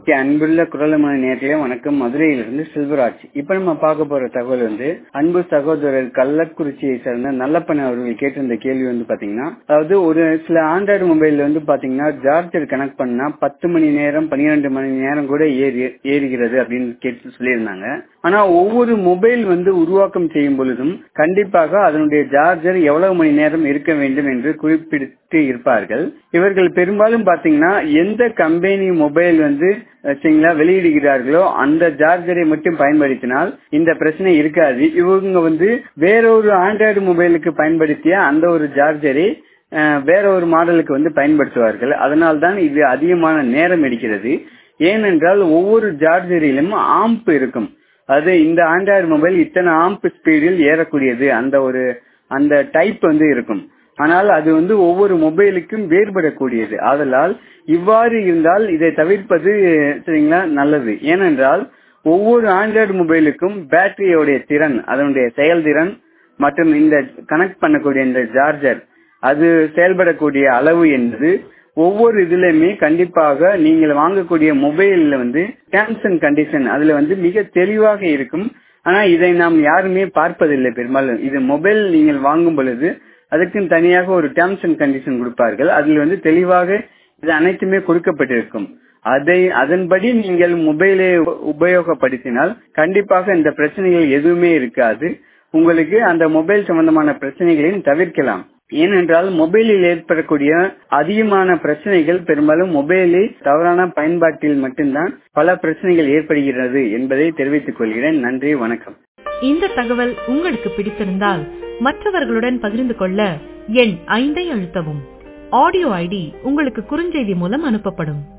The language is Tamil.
அன்புள்ள குரலமான நேர்களே வணக்கம் மதுரையிலிருந்து செல்வராஜ் இப்ப நம்ம பார்க்க போற தகவல் வந்து அன்பு சகோதரர் கள்ளக்குறிச்சியை சேர்ந்த நல்லப்பன் அவர்கள் கேட்டிருந்த கேள்வி வந்து பாத்தீங்கன்னா அதாவது ஒரு சில ஆண்ட்ராய்டு மொபைல்ல வந்து பாத்தீங்கன்னா சார்ஜர் கனெக்ட் பண்ணா பத்து மணி நேரம் பன்னிரெண்டு மணி நேரம் கூட ஏறி ஏறுகிறது அப்படின்னு கேட்டு சொல்லியிருந்தாங்க ஆனா ஒவ்வொரு மொபைல் வந்து உருவாக்கம் செய்யும் பொழுதும் கண்டிப்பாக அதனுடைய சார்ஜர் எவ்வளவு மணி நேரம் இருக்க வேண்டும் என்று குறிப்பிட்டு இருப்பார்கள் இவர்கள் பெரும்பாலும் பாத்தீங்கன்னா எந்த கம்பெனி மொபைல் வந்து சரிங்களா வெளியிடுகிறார்களோ அந்த சார்ஜரை மட்டும் பயன்படுத்தினால் இந்த பிரச்சனை இருக்காது இவங்க வந்து வேறொரு ஆண்ட்ராய்டு மொபைலுக்கு பயன்படுத்திய அந்த ஒரு சார்ஜரை வேற ஒரு மாடலுக்கு வந்து பயன்படுத்துவார்கள் அதனால்தான் இது அதிகமான நேரம் எடுக்கிறது ஏனென்றால் ஒவ்வொரு சார்ஜரிலும் ஆம்ப் இருக்கும் அது இந்த ஆண்ட்ராய்டு மொபைல் இத்தனை ஆம்ப் ஸ்பீடில் ஏறக்கூடியது அந்த ஒரு அந்த டைப் வந்து இருக்கும் ஆனால் அது வந்து ஒவ்வொரு மொபைலுக்கும் வேறுபடக்கூடியது ஆதலால் இவ்வாறு இருந்தால் இதை தவிர்ப்பது சரிங்களா நல்லது ஏனென்றால் ஒவ்வொரு ஆண்ட்ராய்டு மொபைலுக்கும் பேட்டரியோடைய திறன் அதனுடைய செயல்திறன் மற்றும் இந்த கனெக்ட் பண்ணக்கூடிய இந்த சார்ஜர் அது செயல்படக்கூடிய அளவு என்பது ஒவ்வொரு இதுலயுமே கண்டிப்பாக நீங்கள் வாங்கக்கூடிய மொபைல்ல வந்து டேர்ம்ஸ் அண்ட் கண்டிஷன் அதுல வந்து மிக தெளிவாக இருக்கும் ஆனா இதை நாம் யாருமே பார்ப்பதில்லை பெரும்பாலும் இது மொபைல் நீங்கள் வாங்கும் பொழுது அதுக்குன்னு தனியாக ஒரு டேர்ம்ஸ் அண்ட் கண்டிஷன் கொடுப்பார்கள் அதில் வந்து தெளிவாக இது அனைத்துமே கொடுக்கப்பட்டிருக்கும் அதை அதன்படி நீங்கள் மொபைலை உபயோகப்படுத்தினால் கண்டிப்பாக இந்த பிரச்சனைகள் எதுவுமே இருக்காது உங்களுக்கு அந்த மொபைல் சம்பந்தமான பிரச்சனைகளையும் தவிர்க்கலாம் ஏனென்றால் மொபைலில் ஏற்படக்கூடிய அதிகமான பிரச்சனைகள் பெரும்பாலும் மொபைலில் தவறான பயன்பாட்டில் மட்டும்தான் பல பிரச்சனைகள் ஏற்படுகிறது என்பதை தெரிவித்துக் கொள்கிறேன் நன்றி வணக்கம் இந்த தகவல் உங்களுக்கு பிடித்திருந்தால் மற்றவர்களுடன் பகிர்ந்து கொள்ள எண் ஐந்தை அழுத்தவும் ஆடியோ ஐடி உங்களுக்கு குறுஞ்செய்தி மூலம் அனுப்பப்படும்